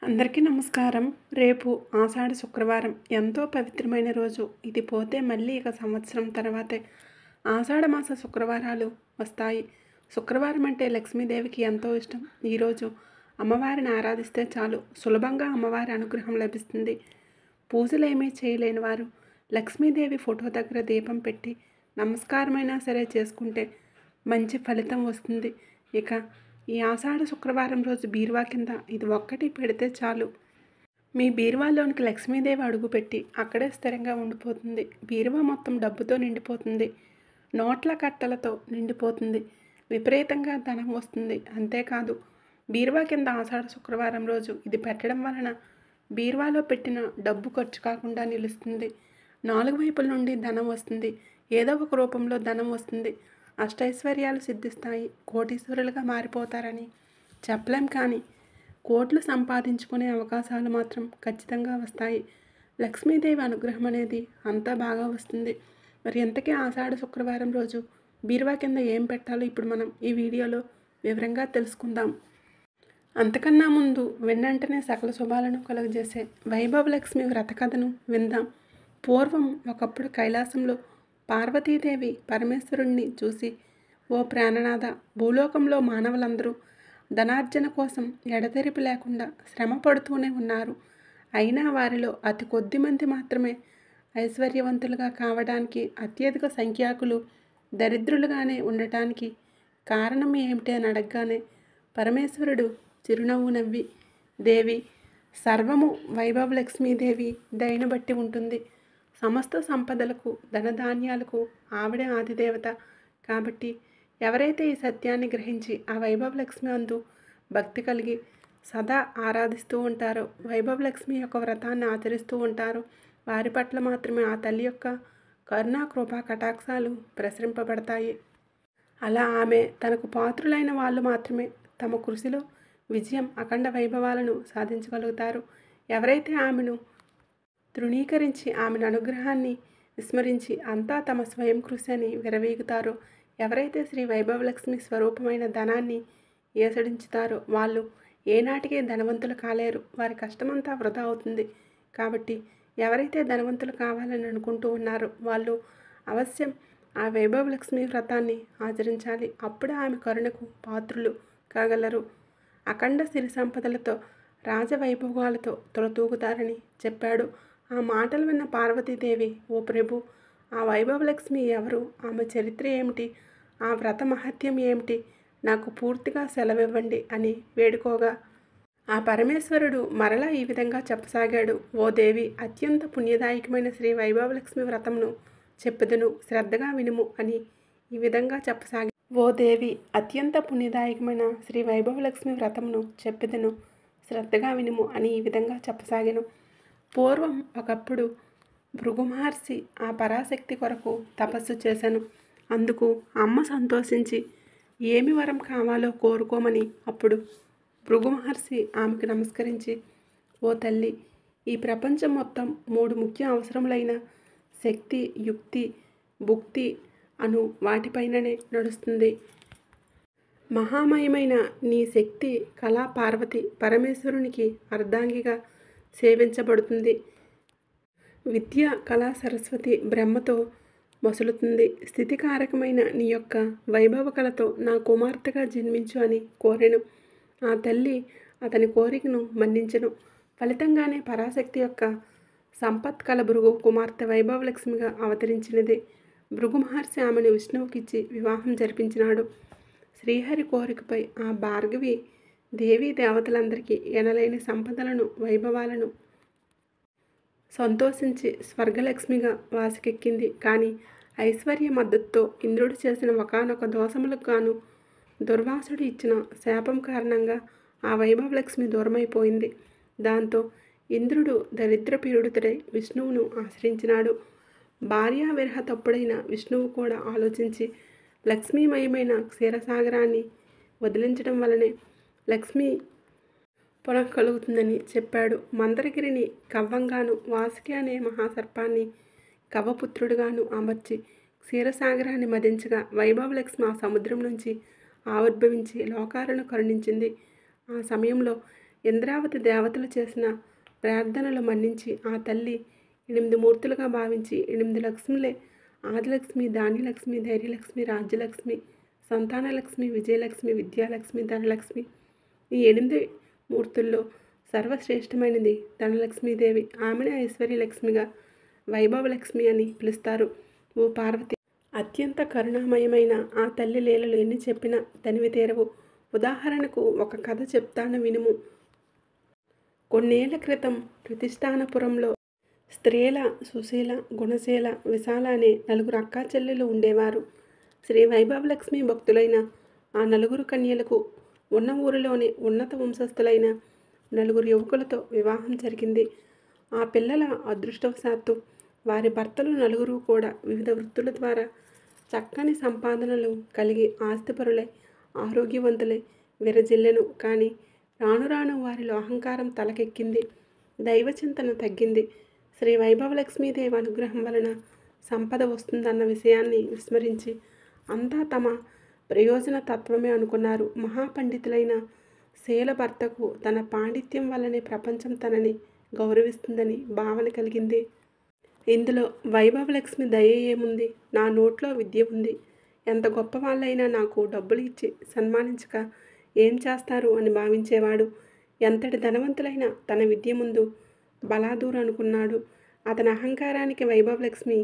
అందరికీ నమస్కారం రేపు ఆషాఢ శుక్రవారం ఎంతో పవిత్రమైన రోజు ఇది పోతే మళ్ళీ ఇక సంవత్సరం తర్వాతే ఆషాఢ మాస శుక్రవారాలు వస్తాయి శుక్రవారం అంటే లక్ష్మీదేవికి ఎంతో ఇష్టం ఈరోజు అమ్మవారిని ఆరాధిస్తే చాలు సులభంగా అమ్మవారి అనుగ్రహం లభిస్తుంది పూజలు ఏమీ చేయలేని వారు లక్ష్మీదేవి ఫోటో దగ్గర దీపం పెట్టి నమస్కారమైనా సరే చేసుకుంటే మంచి ఫలితం వస్తుంది ఇక ఈ ఆషాఢ శుక్రవారం రోజు బీరువా కింద ఇది ఒక్కటి పెడితే చాలు మీ బీరువాలోనికి లక్ష్మీదేవి అడుగుపెట్టి అక్కడే స్థిరంగా ఉండిపోతుంది బీరువా మొత్తం డబ్బుతో నిండిపోతుంది నోట్ల కట్టలతో నిండిపోతుంది విపరీతంగా ధనం వస్తుంది అంతేకాదు బీరువా కింద ఆషాఢ శుక్రవారం రోజు ఇది పెట్టడం వలన బీరువాలో పెట్టిన డబ్బు ఖర్చు కాకుండా నిలుస్తుంది నాలుగు వైపుల నుండి ధనం వస్తుంది ఏదో ఒక రూపంలో ధనం వస్తుంది అష్టైశ్వర్యాలు సిద్ధిస్తాయి కోటీశ్వరులుగా మారిపోతారని చెప్పలేం కానీ కోట్లు సంపాదించుకునే అవకాశాలు మాత్రం ఖచ్చితంగా వస్తాయి లక్ష్మీదేవి అనుగ్రహం అనేది అంతా బాగా వస్తుంది మరి ఎంతకీ ఆషాఢ శుక్రవారం రోజు బీరువా కింద ఏం పెట్టాలో ఇప్పుడు మనం ఈ వీడియోలో వివరంగా తెలుసుకుందాం అంతకన్నా ముందు వెన్నంటనే సకల శుభాలను కలుగజేసే వైభవలక్ష్మి వ్రత కథను విందాం పూర్వం ఒకప్పుడు కైలాసంలో పార్వతీదేవి పరమేశ్వరుణ్ణి చూసి ఓ ప్రాణనాథ భూలోకంలో మానవులందరూ ధనార్జన కోసం ఎడతెరిపి లేకుండా శ్రమ పడుతూనే ఉన్నారు అయినా వారిలో అతి కొద్ది మంది మాత్రమే ఐశ్వర్యవంతులుగా కావడానికి అత్యధిక సంఖ్యాకులు దరిద్రులుగానే ఉండటానికి కారణం ఏమిటి అని అడగగానే పరమేశ్వరుడు చిరునవ్వు నవ్వి దేవి సర్వము వైభవలక్ష్మీదేవి దయను బట్టి ఉంటుంది సమస్త సంపదలకు ధనధాన్యాలకు ఆవిడే ఆదిదేవత కాబట్టి ఎవరైతే ఈ సత్యాన్ని గ్రహించి ఆ వైభవలక్ష్మి అందు భక్తి కలిగి సదా ఆరాధిస్తూ ఉంటారో వైభవలక్ష్మి యొక్క వ్రతాన్ని ఆచరిస్తూ ఉంటారో వారి పట్ల మాత్రమే ఆ తల్లి యొక్క కరుణా కృపా కటాక్షాలు ప్రసరింపబడతాయి అలా ఆమె తనకు పాత్రులైన వాళ్ళు మాత్రమే తమ కృషిలో విజయం అఖండ వైభవాలను సాధించగలుగుతారు ఎవరైతే ఆమెను తృణీకరించి ఆమెను అనుగ్రహాన్ని విస్మరించి అంతా తమ స్వయం కృషి అని విరవీగుతారో ఎవరైతే శ్రీ వైభవలక్ష్మి స్వరూపమైన ధనాన్ని ఏసడించుతారో వాళ్ళు ఏనాటికి ధనవంతులు కాలేరు వారి కష్టమంతా వృధా అవుతుంది కాబట్టి ఎవరైతే ధనవంతులు కావాలని అనుకుంటూ ఉన్నారో వాళ్ళు అవశ్యం ఆ వైభవలక్ష్మి వ్రతాన్ని ఆచరించాలి అప్పుడే ఆమె కరుణకు పాత్రులు కాగలరు అఖండ సిరి సంపదలతో రాజవైభవాలతో తొలతూగుతారని చెప్పాడు ఆ మాటలు విన్న పార్వతీదేవి ఓ ప్రభు ఆ వైభవలక్ష్మి ఎవరు ఆమె చరిత్ర ఏమిటి ఆ వ్రత మహత్యం ఏమిటి నాకు పూర్తిగా సెలవివ్వండి అని వేడుకోగా ఆ పరమేశ్వరుడు మరలా ఈ విధంగా చెప్పసాగాడు ఓ దేవి అత్యంత పుణ్యదాయకమైన శ్రీ వైభవలక్ష్మి వ్రతమును చెప్పుదును శ్రద్ధగా వినుము అని ఈ విధంగా చెప్పసాగి ఓ దేవి అత్యంత పుణ్యదాయకమైన శ్రీ వైభవలక్ష్మి వ్రతమును చెప్పెదను శ్రద్ధగా వినుము అని ఈ విధంగా చెప్పసాగాను పూర్వం ఒకప్పుడు భృగు మహర్షి ఆ పరాశక్తి కొరకు తపస్సు చేశాను అందుకు అమ్మ సంతోషించి ఏమి వరం కావాలో కోరుకోమని అప్పుడు భృగు మహర్షి ఆమెకు నమస్కరించి ఓ తల్లి ఈ ప్రపంచం మొత్తం మూడు ముఖ్య అవసరములైన శక్తి యుక్తి భుక్తి అను వాటిపైననే నడుస్తుంది మహామయమైన నీ శక్తి కళా పార్వతి పరమేశ్వరునికి అర్ధాంగిగా సేవించబడుతుంది విద్య కళా సరస్వతి బ్రహ్మతో మొసలుతుంది స్థితికారకమైన నీ యొక్క వైభవ కళతో నా కుమార్తెగా జన్మించు అని కోరెను ఆ తల్లి అతని కోరికను మన్నించను ఫలితంగానే పరాశక్తి యొక్క సంపత్ కల భృగు కుమార్తె వైభవలక్ష్మిగా అవతరించినది భృగు మహర్షి ఆమెను విష్ణువుకిచ్చి వివాహం జరిపించినాడు శ్రీహరి కోరికపై ఆ భార్గవి దేవీ దేవతలందరికీ ఎనలేని సంపదలను వైభవాలను సంతోషించి స్వర్గలక్ష్మిగా వాసికెక్కింది కానీ ఐశ్వర్య మద్దతుతో ఇంద్రుడు చేసిన ఒకనొక దోషములకు గాను దుర్వాసుడు ఇచ్చిన శాపం కారణంగా ఆ వైభవలక్ష్మి దూరమైపోయింది దాంతో ఇంద్రుడు దరిద్ర పీడితుడై విష్ణువును ఆశ్రయించినాడు భార్యా విరహ తప్పుడైన విష్ణువు కూడా ఆలోచించి లక్ష్మీమయమైన క్షీరసాగరాన్ని వదిలించడం వలనే లక్ష్మీ పునః కలుగుతుందని చెప్పాడు మందరగిరిని కవ్వంగాను వాసుకి అనే మహాసర్పాన్ని కవ్వపుత్రుడుగాను అమర్చి క్షీరసాగరాన్ని మదించగా వైభవలక్ష్మి ఆ సముద్రం నుంచి ఆవిర్భవించి లోకాలను కరుణించింది ఆ సమయంలో ఇంద్రావతి దేవతలు చేసిన ప్రార్థనలు మన్నించి ఆ తల్లి ఎనిమిది మూర్తులుగా భావించి ఎనిమిది లక్ష్ములే ఆదిలక్ష్మి ధాన్యలక్ష్మి ధైర్యలక్ష్మి రాజ్యలక్ష్మి సంతానలక్ష్మి విజయలక్ష్మి విద్యాలక్ష్మి ధనలక్ష్మి ఈ ఎనిమిది మూర్తుల్లో సర్వశ్రేష్టమైనది ధనలక్ష్మీదేవి ఆమెనే ఐశ్వర్యలక్ష్మిగా వైభవలక్ష్మి అని పిలుస్తారు ఓ పార్వతి అత్యంత కరుణామయమైన ఆ తల్లి లీలలు ఎన్ని చెప్పినా తనివి తీరవు ఉదాహరణకు ఒక కథ చెప్తాను వినుము కొన్నేళ్ల క్రితం ప్రతిష్టానపురంలో స్త్రీల సుశీల గుణశీల విశాల అనే నలుగురు అక్కా చెల్లెలు ఉండేవారు శ్రీ వైభవలక్ష్మి భక్తులైన ఆ నలుగురు కన్యలకు ఉన్న ఊరిలోని ఉన్నత వంశస్థులైన నలుగురు యువకులతో వివాహం జరిగింది ఆ పిల్లల అదృష్టవశాత్తు వారి భర్తలు నలుగురు కూడా వివిధ వృత్తుల ద్వారా చక్కని సంపాదనలు కలిగి ఆస్తిపరులై ఆరోగ్యవంతులై విరజిల్లెను కానీ రాను రాను వారిలో అహంకారం తలకెక్కింది దైవచింతన తగ్గింది శ్రీ వైభవలక్ష్మీదేవి అనుగ్రహం వలన సంపద వస్తుందన్న విషయాన్ని విస్మరించి అంతా తమ ప్రయోజన తత్వమే అనుకున్నారు మహాపండితులైన శీల భర్తకు తన పాండిత్యం వల్లనే ప్రపంచం తనని గౌరవిస్తుందని భావన కలిగింది ఇందులో వైభవలక్ష్మి దయ ఏముంది నా నోట్లో విద్య ఉంది ఎంత గొప్ప వాళ్ళైనా నాకు డబ్బులు ఇచ్చి సన్మానించక ఏం చేస్తారు అని భావించేవాడు ఎంతటి ధనవంతులైనా తన విద్య ముందు బలాదూర్ అనుకున్నాడు అతని అహంకారానికి వైభవలక్ష్మి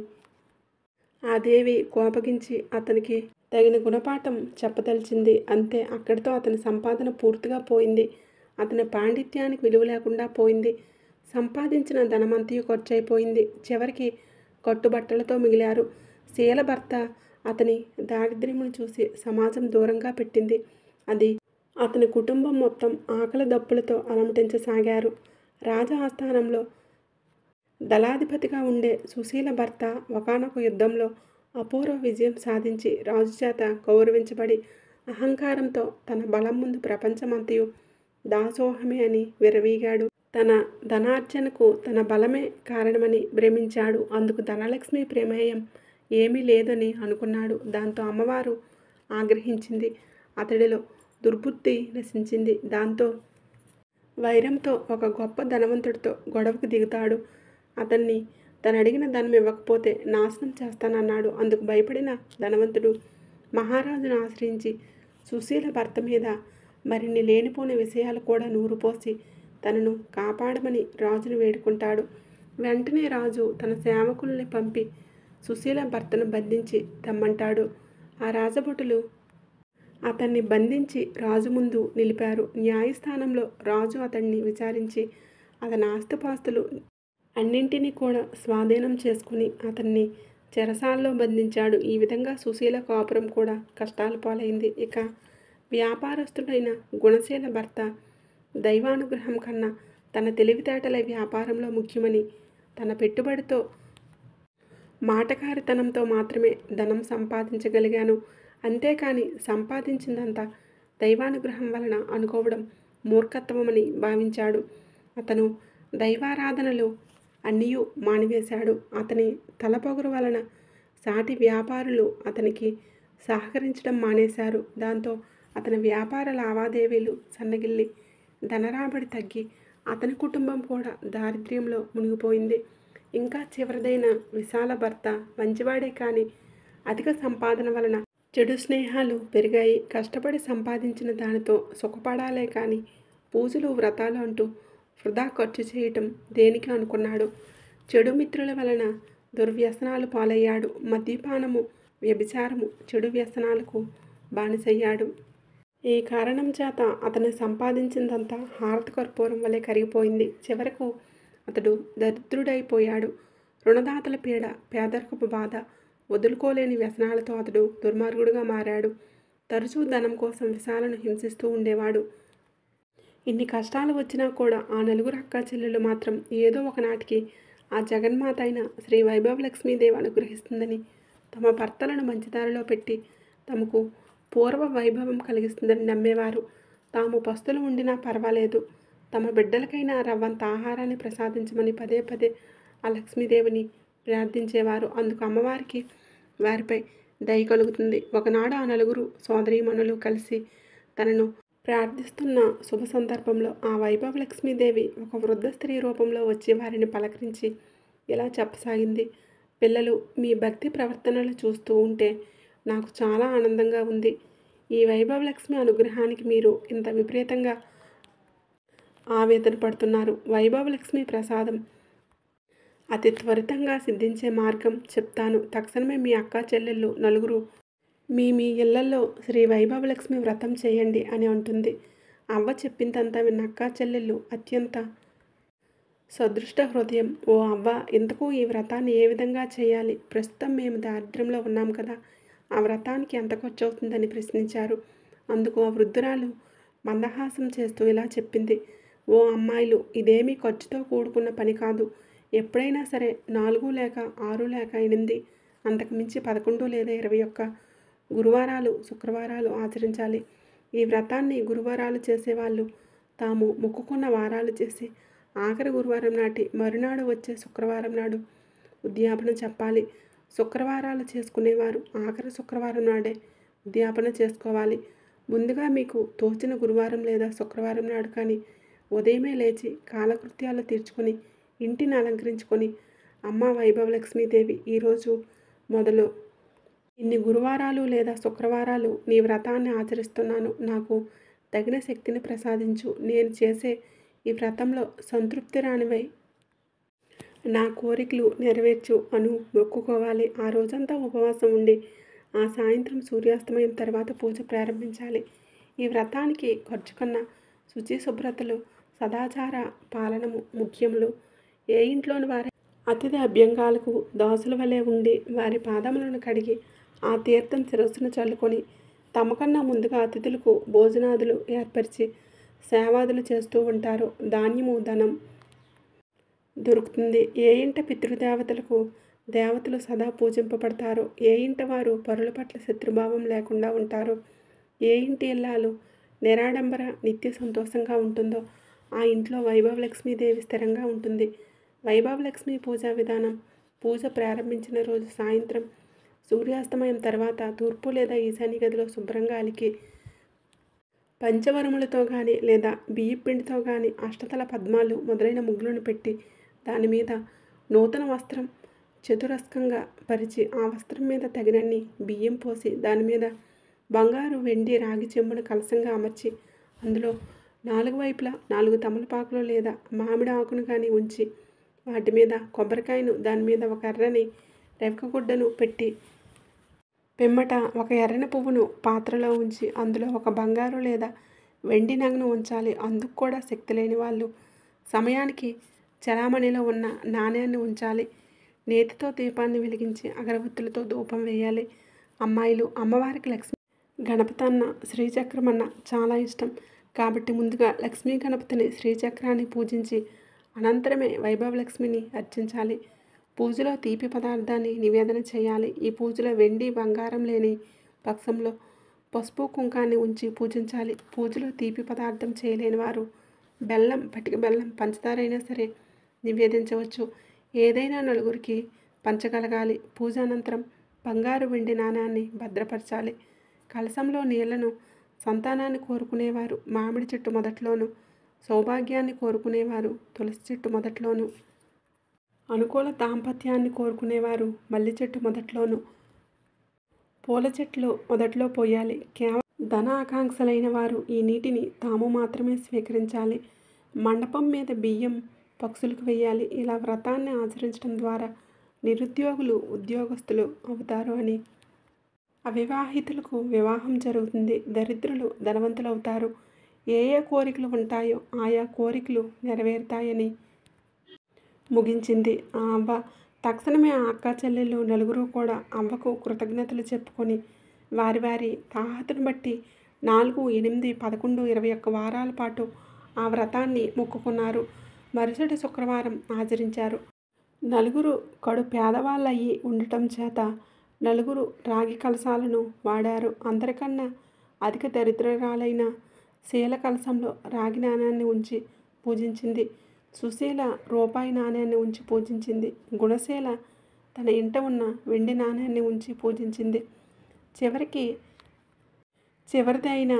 ఆ దేవి కోపగించి అతనికి తగిన గుణపాఠం చెప్పదలిచింది అంతే అక్కడితో అతని సంపాదన పూర్తిగా పోయింది అతని పాండిత్యానికి విలువ లేకుండా పోయింది సంపాదించిన ధనమంతయు ఖర్చయిపోయింది చివరికి కట్టుబట్టలతో మిగిలారు శీల భర్త అతని దారిద్ర్యమును చూసి సమాజం దూరంగా పెట్టింది అది అతని కుటుంబం మొత్తం ఆకలి దప్పులతో అలమటించసాగారు రాజ ఆస్థానంలో దళాధిపతిగా ఉండే సుశీల భర్త ఒకనొక యుద్ధంలో అపూర్వ విజయం సాధించి రాజు చేత గౌరవించబడి అహంకారంతో తన బలం ముందు ప్రపంచమంతయు దాసోహమే అని విరవీగాడు తన ధనార్జనకు తన బలమే కారణమని భ్రమించాడు అందుకు ధనలక్ష్మి ప్రమేయం ఏమీ లేదని అనుకున్నాడు దాంతో అమ్మవారు ఆగ్రహించింది అతడిలో దుర్బుద్ధి నశించింది దాంతో వైరంతో ఒక గొప్ప ధనవంతుడితో గొడవకు దిగుతాడు అతన్ని తను అడిగిన ధనం ఇవ్వకపోతే నాశనం చేస్తానన్నాడు అందుకు భయపడిన ధనవంతుడు మహారాజును ఆశ్రయించి సుశీల భర్త మీద మరిన్ని లేనిపోని విషయాలు కూడా నూరుపోసి తనను కాపాడమని రాజును వేడుకుంటాడు వెంటనే రాజు తన సేవకుల్ని పంపి సుశీల భర్తను బంధించి తెమ్మంటాడు ఆ రాజభటులు అతన్ని బంధించి రాజు ముందు నిలిపారు న్యాయస్థానంలో రాజు అతన్ని విచారించి అతని ఆస్తిపాస్తులు అన్నింటినీ కూడా స్వాధీనం చేసుకుని అతన్ని చెరసాల్లో బంధించాడు ఈ విధంగా సుశీల కాపురం కూడా కష్టాల పాలైంది ఇక వ్యాపారస్తుడైన గుణశీల భర్త దైవానుగ్రహం కన్నా తన తెలివితేటల వ్యాపారంలో ముఖ్యమని తన పెట్టుబడితో మాటకారితనంతో మాత్రమే ధనం సంపాదించగలిగాను అంతేకాని సంపాదించిందంతా దైవానుగ్రహం వలన అనుకోవడం మూర్ఖత్వమని భావించాడు అతను దైవారాధనలు అన్నీ మానివేశాడు అతని తలపొగరు వలన సాటి వ్యాపారులు అతనికి సహకరించడం మానేశారు దాంతో అతని వ్యాపార లావాదేవీలు సన్నగిల్లి ధనరాబడి తగ్గి అతని కుటుంబం కూడా దారిద్ర్యంలో మునిగిపోయింది ఇంకా చివరిదైన విశాల భర్త మంచివాడే కానీ అధిక సంపాదన వలన చెడు స్నేహాలు పెరిగాయి కష్టపడి సంపాదించిన దానితో సుఖపడాలే కానీ పూజలు వ్రతాలు అంటూ వృధా ఖర్చు చేయటం దేనికి అనుకున్నాడు చెడు మిత్రుల వలన దుర్వ్యసనాలు పాలయ్యాడు మద్యపానము వ్యభిచారము చెడు వ్యసనాలకు బానిసయ్యాడు ఈ కారణం చేత అతను సంపాదించిందంతా హారత కర్పూరం వలె కరిగిపోయింది చివరకు అతడు దరిద్రుడైపోయాడు రుణదాతల పీడ పేదరికపు బాధ వదులుకోలేని వ్యసనాలతో అతడు దుర్మార్గుడుగా మారాడు తరచూ ధనం కోసం విశాలను హింసిస్తూ ఉండేవాడు ఇన్ని కష్టాలు వచ్చినా కూడా ఆ నలుగురు అక్క చెల్లెలు మాత్రం ఏదో ఒకనాటికి ఆ జగన్మాత అయిన శ్రీ వైభవలక్ష్మీదేవి అనుగ్రహిస్తుందని తమ భర్తలను మంచిదారిలో పెట్టి తమకు పూర్వ వైభవం కలిగిస్తుందని నమ్మేవారు తాము పస్తులు ఉండినా పర్వాలేదు తమ బిడ్డలకైనా రవ్వంత ఆహారాన్ని ప్రసాదించమని పదే పదే ఆ లక్ష్మీదేవిని ప్రార్థించేవారు అందుకు అమ్మవారికి వారిపై దయ కలుగుతుంది ఒకనాడు ఆ నలుగురు సోదరీమణులు కలిసి తనను ప్రార్థిస్తున్న శుభ సందర్భంలో ఆ వైభవ లక్ష్మీదేవి ఒక వృద్ధ స్త్రీ రూపంలో వచ్చి వారిని పలకరించి ఇలా చెప్పసాగింది పిల్లలు మీ భక్తి ప్రవర్తనలు చూస్తూ ఉంటే నాకు చాలా ఆనందంగా ఉంది ఈ వైభవ లక్ష్మి అనుగ్రహానికి మీరు ఇంత విపరీతంగా ఆవేదన పడుతున్నారు వైభవ లక్ష్మి ప్రసాదం అతి త్వరితంగా సిద్ధించే మార్గం చెప్తాను తక్షణమే మీ అక్క చెల్లెళ్ళు నలుగురు మీ మీ ఇళ్లలో శ్రీ వైభవలక్ష్మి వ్రతం చేయండి అని అంటుంది అవ్వ చెప్పిందంతా విన్న అక్క చెల్లెళ్ళు అత్యంత సదృష్ట హృదయం ఓ అవ్వ ఇంతకు ఈ వ్రతాన్ని ఏ విధంగా చేయాలి ప్రస్తుతం మేము దారిద్ర్యంలో ఉన్నాం కదా ఆ వ్రతానికి ఎంత ఖర్చు అవుతుందని ప్రశ్నించారు అందుకు ఆ వృద్ధురాలు మందహాసం చేస్తూ ఇలా చెప్పింది ఓ అమ్మాయిలు ఇదేమీ ఖర్చుతో కూడుకున్న పని కాదు ఎప్పుడైనా సరే నాలుగు లేక ఆరు లేక ఎనిమిది అంతకు మించి పదకొండు లేదా ఇరవై ఒక్క గురువారాలు శుక్రవారాలు ఆచరించాలి ఈ వ్రతాన్ని గురువారాలు చేసేవాళ్ళు తాము మొక్కుకున్న వారాలు చేసి ఆఖరి గురువారం నాటి మరునాడు వచ్చే శుక్రవారం నాడు ఉద్యాపన చెప్పాలి శుక్రవారాలు చేసుకునేవారు ఆఖరి శుక్రవారం నాడే ఉద్యాపన చేసుకోవాలి ముందుగా మీకు తోచిన గురువారం లేదా శుక్రవారం నాడు కానీ ఉదయమే లేచి కాలకృత్యాలు తీర్చుకొని ఇంటిని అలంకరించుకొని అమ్మ వైభవలక్ష్మీదేవి ఈరోజు మొదలు ఇన్ని గురువారాలు లేదా శుక్రవారాలు నీ వ్రతాన్ని ఆచరిస్తున్నాను నాకు తగిన శక్తిని ప్రసాదించు నేను చేసే ఈ వ్రతంలో సంతృప్తి రానివై నా కోరికలు నెరవేర్చు అను మొక్కుకోవాలి ఆ రోజంతా ఉపవాసం ఉండి ఆ సాయంత్రం సూర్యాస్తమయం తర్వాత పూజ ప్రారంభించాలి ఈ వ్రతానికి ఖర్చు కన్నా శుచి శుభ్రతలు సదాచార పాలనము ముఖ్యములు ఏ ఇంట్లోని వారి అతిథి అభ్యంగాలకు దాసుల వలె ఉండి వారి పాదములను కడిగి ఆ తీర్థం శిరస్సును చల్లుకొని తమకన్నా ముందుగా అతిథులకు భోజనాదులు ఏర్పరిచి సేవాదులు చేస్తూ ఉంటారు ధాన్యము ధనం దొరుకుతుంది ఏ ఇంట పితృదేవతలకు దేవతలు సదా పూజింపబడతారో ఏ ఇంట వారు పరుల పట్ల శత్రుభావం లేకుండా ఉంటారో ఏ ఇంటి ఇల్లాలు నిరాడంబర నిత్య సంతోషంగా ఉంటుందో ఆ ఇంట్లో వైభవలక్ష్మీదేవి స్థిరంగా ఉంటుంది వైభవలక్ష్మి పూజా విధానం పూజ ప్రారంభించిన రోజు సాయంత్రం సూర్యాస్తమయం తర్వాత తూర్పు లేదా ఈశాన్య గదిలో శుభ్రంగా అలికి పంచవరములతో కానీ లేదా బియ్యం పిండితో కానీ అష్టతల పద్మాలు మొదలైన ముగ్గులను పెట్టి దాని మీద నూతన వస్త్రం చతురస్కంగా పరిచి ఆ వస్త్రం మీద తగినన్ని బియ్యం పోసి దాని మీద బంగారు వెండి రాగి చెంబును కలసంగా అమర్చి అందులో నాలుగు వైపులా నాలుగు తమలపాకులు లేదా మామిడి ఆకును కానీ ఉంచి వాటి మీద కొబ్బరికాయను దాని మీద ఒక ఎర్రని రెవకగుడ్డను పెట్టి పిమ్మట ఒక ఎర్రని పువ్వును పాత్రలో ఉంచి అందులో ఒక బంగారు లేదా వెండి నగను ఉంచాలి అందుకు కూడా శక్తి లేని వాళ్ళు సమయానికి చలామణిలో ఉన్న నాణ్యాన్ని ఉంచాలి నేతితో దీపాన్ని వెలిగించి అగరబత్తులతో ధూపం వేయాలి అమ్మాయిలు అమ్మవారికి లక్ష్మి గణపతన్న శ్రీచక్రమన్న చాలా ఇష్టం కాబట్టి ముందుగా లక్ష్మీ గణపతిని శ్రీచక్రాన్ని పూజించి అనంతరమే వైభవ లక్ష్మిని అర్చించాలి పూజలో తీపి పదార్థాన్ని నివేదన చేయాలి ఈ పూజలో వెండి బంగారం లేని పక్షంలో పసుపు కుంకాన్ని ఉంచి పూజించాలి పూజలో తీపి పదార్థం చేయలేని వారు బెల్లం పటిక బెల్లం పంచదార అయినా సరే నివేదించవచ్చు ఏదైనా నలుగురికి పంచగలగాలి పూజ అనంతరం బంగారు వెండి నాణాన్ని భద్రపరచాలి కలశంలో నీళ్లను సంతానాన్ని కోరుకునేవారు మామిడి చెట్టు మొదట్లోను సౌభాగ్యాన్ని కోరుకునేవారు తులసి చెట్టు మొదట్లోను అనుకూల దాంపత్యాన్ని కోరుకునేవారు మల్లి చెట్టు మొదట్లోను పూల చెట్లు మొదట్లో పోయాలి కేవలం ధన ఆకాంక్షలైన వారు ఈ నీటిని తాము మాత్రమే స్వీకరించాలి మండపం మీద బియ్యం పక్షులకు వేయాలి ఇలా వ్రతాన్ని ఆచరించడం ద్వారా నిరుద్యోగులు ఉద్యోగస్తులు అవుతారు అని అవివాహితులకు వివాహం జరుగుతుంది దరిద్రులు ధనవంతులు అవుతారు ఏ ఏ కోరికలు ఉంటాయో ఆయా కోరికలు నెరవేరుతాయని ముగించింది ఆ అవ్వ తక్షణమే ఆ అక్క చెల్లెళ్ళు నలుగురు కూడా అవ్వకు కృతజ్ఞతలు చెప్పుకొని వారి వారి తాహతును బట్టి నాలుగు ఎనిమిది పదకొండు ఇరవై ఒక్క వారాల పాటు ఆ వ్రతాన్ని మొక్కుకున్నారు మరుసటి శుక్రవారం ఆచరించారు నలుగురు కడు పేదవాళ్ళయి ఉండటం చేత నలుగురు రాగి కలశాలను వాడారు అందరికన్నా అధిక దరిద్రరాలైన శీల కలశంలో రాగి నాణ్యాన్ని ఉంచి పూజించింది సుశీల రూపాయి నాణ్యాన్ని ఉంచి పూజించింది గుణశీల తన ఇంట ఉన్న వెండి నాణ్యాన్ని ఉంచి పూజించింది చివరికి చివరిది అయిన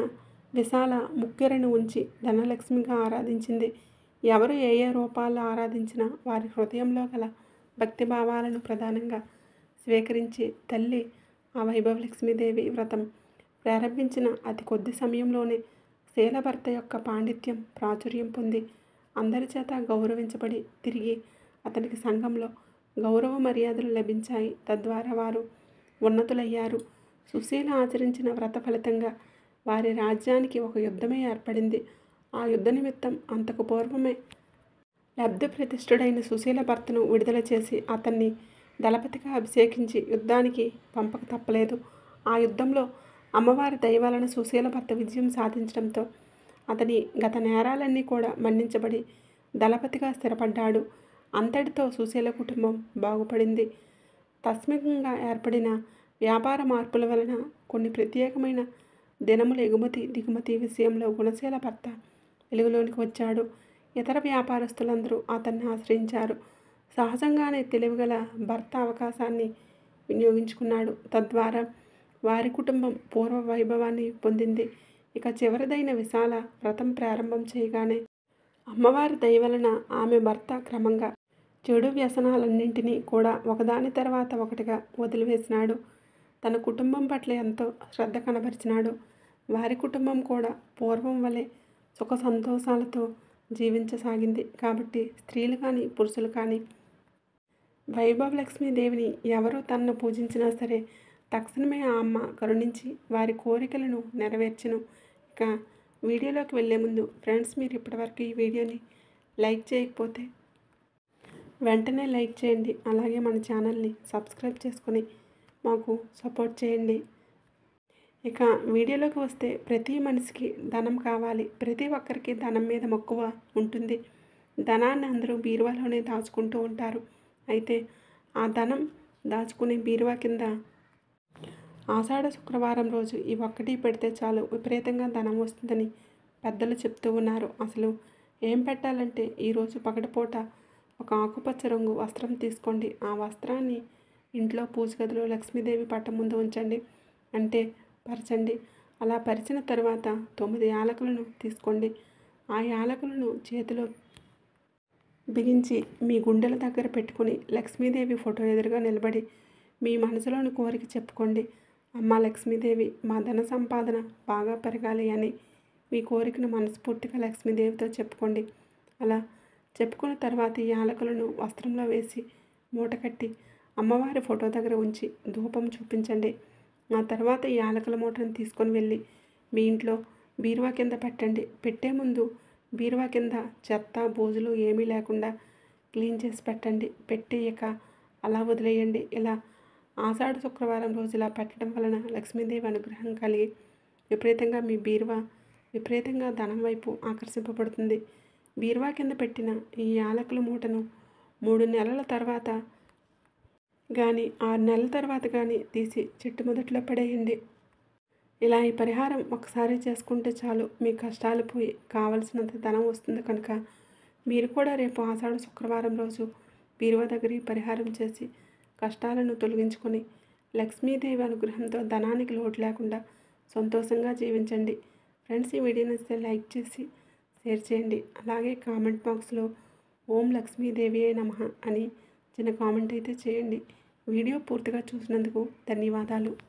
విశాల ముక్కెరను ఉంచి ధనలక్ష్మిగా ఆరాధించింది ఎవరు ఏ ఏ రూపాల్లో ఆరాధించినా వారి హృదయంలో గల భక్తి భావాలను ప్రధానంగా స్వీకరించి తల్లి ఆ వైభవలక్ష్మీదేవి వ్రతం ప్రారంభించిన అతి కొద్ది సమయంలోనే శీలభర్త యొక్క పాండిత్యం ప్రాచుర్యం పొంది అందరి చేత గౌరవించబడి తిరిగి అతనికి సంఘంలో గౌరవ మర్యాదలు లభించాయి తద్వారా వారు ఉన్నతులయ్యారు సుశీల ఆచరించిన వ్రత ఫలితంగా వారి రాజ్యానికి ఒక యుద్ధమే ఏర్పడింది ఆ యుద్ధ నిమిత్తం అంతకు పూర్వమే లబ్ధ ప్రతిష్ఠుడైన సుశీల భర్తను విడుదల చేసి అతన్ని దళపతిగా అభిషేకించి యుద్ధానికి పంపక తప్పలేదు ఆ యుద్ధంలో అమ్మవారి దయవలన సుశీల భర్త విజయం సాధించడంతో అతని గత నేరాలన్నీ కూడా మన్నించబడి దళపతిగా స్థిరపడ్డాడు అంతటితో సుశీల కుటుంబం బాగుపడింది తస్మికంగా ఏర్పడిన వ్యాపార మార్పుల వలన కొన్ని ప్రత్యేకమైన దినముల ఎగుమతి దిగుమతి విషయంలో గుణశీల భర్త వెలుగులోనికి వచ్చాడు ఇతర వ్యాపారస్తులందరూ అతన్ని ఆశ్రయించారు సహజంగానే తెలివిగల భర్త అవకాశాన్ని వినియోగించుకున్నాడు తద్వారా వారి కుటుంబం పూర్వ వైభవాన్ని పొందింది ఇక చివరిదైన విశాల వ్రతం ప్రారంభం చేయగానే అమ్మవారి దయ వలన ఆమె భర్త క్రమంగా చెడు వ్యసనాలన్నింటినీ కూడా ఒకదాని తర్వాత ఒకటిగా వదిలివేసినాడు తన కుటుంబం పట్ల ఎంతో శ్రద్ధ కనబరిచినాడు వారి కుటుంబం కూడా పూర్వం వలె సుఖ సంతోషాలతో జీవించసాగింది కాబట్టి స్త్రీలు కానీ పురుషులు కానీ వైభవ లక్ష్మీదేవిని ఎవరు తనను పూజించినా సరే తక్షణమే ఆ అమ్మ కరుణించి వారి కోరికలను నెరవేర్చును ఇక వీడియోలోకి వెళ్ళే ముందు ఫ్రెండ్స్ మీరు ఇప్పటివరకు ఈ వీడియోని లైక్ చేయకపోతే వెంటనే లైక్ చేయండి అలాగే మన ఛానల్ని సబ్స్క్రైబ్ చేసుకొని మాకు సపోర్ట్ చేయండి ఇక వీడియోలోకి వస్తే ప్రతి మనిషికి ధనం కావాలి ప్రతి ఒక్కరికి ధనం మీద మక్కువ ఉంటుంది ధనాన్ని అందరూ బీరువాలోనే దాచుకుంటూ ఉంటారు అయితే ఆ ధనం దాచుకునే బీరువా కింద ఆషాఢ శుక్రవారం రోజు ఈ ఒక్కటి పెడితే చాలు విపరీతంగా ధనం వస్తుందని పెద్దలు చెప్తూ ఉన్నారు అసలు ఏం పెట్టాలంటే ఈరోజు పగటిపూట ఒక ఆకుపచ్చ రంగు వస్త్రం తీసుకోండి ఆ వస్త్రాన్ని ఇంట్లో పూజ గదిలో లక్ష్మీదేవి పట్టం ముందు ఉంచండి అంటే పరచండి అలా పరిచిన తర్వాత తొమ్మిది యాలకులను తీసుకోండి ఆ యాలకులను చేతిలో బిగించి మీ గుండెల దగ్గర పెట్టుకుని లక్ష్మీదేవి ఫోటో ఎదురుగా నిలబడి మీ మనసులోని కోరిక చెప్పుకోండి అమ్మ లక్ష్మీదేవి మా ధన సంపాదన బాగా పెరగాలి అని మీ కోరికను మనస్ఫూర్తిగా లక్ష్మీదేవితో చెప్పుకోండి అలా చెప్పుకున్న తర్వాత ఈ యాలకులను వస్త్రంలో వేసి మూట కట్టి అమ్మవారి ఫోటో దగ్గర ఉంచి ధూపం చూపించండి ఆ తర్వాత ఈ యాలకుల మూటను తీసుకొని వెళ్ళి మీ ఇంట్లో బీరువా కింద పెట్టండి పెట్టే ముందు బీరువా కింద చెత్త బూజులు ఏమీ లేకుండా క్లీన్ చేసి పెట్టండి పెట్టేయక అలా వదిలేయండి ఇలా ఆషాఢ శుక్రవారం రోజు ఇలా పెట్టడం వలన లక్ష్మీదేవి అనుగ్రహం కలిగి విపరీతంగా మీ బీరువా విపరీతంగా ధనం వైపు ఆకర్షింపబడుతుంది బీరువా కింద పెట్టిన ఈ యాలకుల మూటను మూడు నెలల తర్వాత కానీ ఆరు నెలల తర్వాత కానీ తీసి చెట్టు మొదట్లో పడేయండి ఇలా ఈ పరిహారం ఒకసారి చేసుకుంటే చాలు మీ కష్టాలు పోయి కావలసినంత ధనం వస్తుంది కనుక మీరు కూడా రేపు ఆషాఢ శుక్రవారం రోజు బీరువా దగ్గర ఈ పరిహారం చేసి కష్టాలను తొలగించుకొని లక్ష్మీదేవి అనుగ్రహంతో ధనానికి లోటు లేకుండా సంతోషంగా జీవించండి ఫ్రెండ్స్ ఈ వీడియో నచ్చితే లైక్ చేసి షేర్ చేయండి అలాగే కామెంట్ బాక్స్లో ఓం లక్ష్మీదేవి నమః అని చిన్న కామెంట్ అయితే చేయండి వీడియో పూర్తిగా చూసినందుకు ధన్యవాదాలు